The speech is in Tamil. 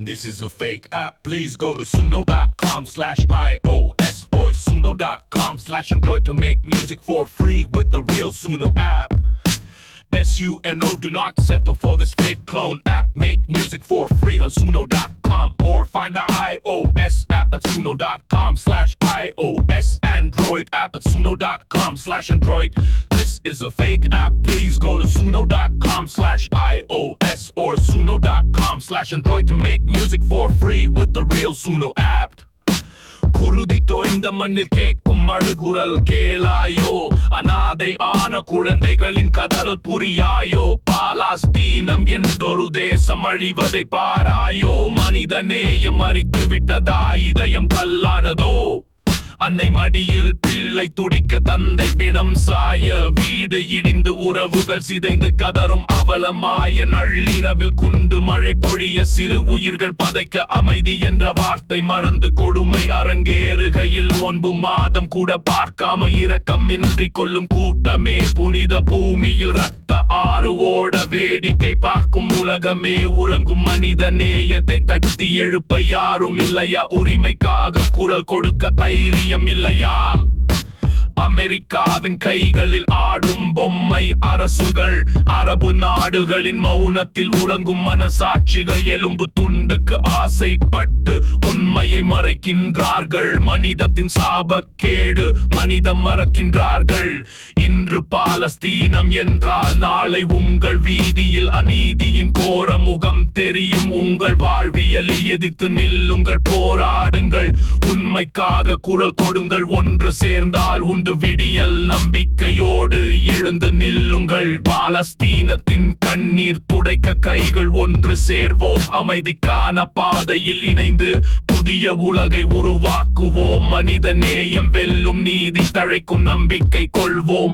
This is a fake app. Please go to suno.com slash iOS or suno.com slash Android to make music for free with the real Suno app. S-U-N-O, do not settle for this fake clone app. Make music for free on suno.com or find the iOS app at suno.com slash iOS Android app at suno.com slash Android. This is a fake app. Please go to suno.com slash iOS or suno.com slash Android to make music for free with the real Suno app. குருதி தோய்ந்த மண்ணில் கேட்கும் அழுகுரல் கேளாயோ அனாதை ஆன குழந்தைகளின் கதறல் புரியாயோ பாலாஸ்தீனம் என்றொரு தேசம் அழிவதை பாராயோ மனித நேயம் மறித்து விட்டதா இதயம் கல்லானதோ அன்னை மடியில் பிள்ளை துடிக்க தந்தை பிணம் சாய வீடு இடிந்து உறவுகள் சிதைந்து கதறும் அவலமாய நள்ளிரவில் குண்டு மழை பொழிய சிறு உயிர்கள் பதைக்க அமைதி என்ற வார்த்தை மறந்து கொடுமை அரங்கேறுகையில் ஒன்பு மாதம் கூட பார்க்காம இரக்கம் இன்றி கொள்ளும் கூட்டமே புனித பூமியில் ரத்த ஆறு ஓட வேடிக்கை பார்க்கும் உலகமே உறங்கும் மனித நேயத்தை தட்டி எழுப்ப யாரும் இல்லையா உரிமைக்காக குரல் கொடுக்க தைரியம் இல்லையா அமெரிக்காவின் கைகளில் ஆடும் பொம்மை அரசுகள் அரபு நாடுகளின் மௌனத்தில் உறங்கும் மனசாட்சிகள் எலும்பு துண்டுக்கு ஆசைப்பட்டு உண்மையை மறைக்கின்றார்கள் மனிதத்தின் சாபக்கேடு மனிதம் மறக்கின்றார்கள் இன்று பாலஸ்தீனம் என்றால் நாளை உங்கள் வீதியில் அநீதியின் கோர முகம் தெரியும் உங்கள் வாழ்வியலில் எதிர்த்து நில்லுங்கள் போராடுங்கள் உண்மைக்காக குரல் கொடுங்கள் ஒன்று சேர்ந்தால் உண்டு விடியல் நம்பிக்கையோடு எழுந்து நில்லுங்கள் பாலஸ்தீனத்தின் கண்ணீர் துடைக்க கைகள் ஒன்று சேர்வோம் அமைதிக்கான பாதையில் இணைந்து புதிய உலகை உருவாக்குவோம் மனித நேயம் வெல்லும் நீதி தழைக்கும் நம்பிக்கை கொள்வோம்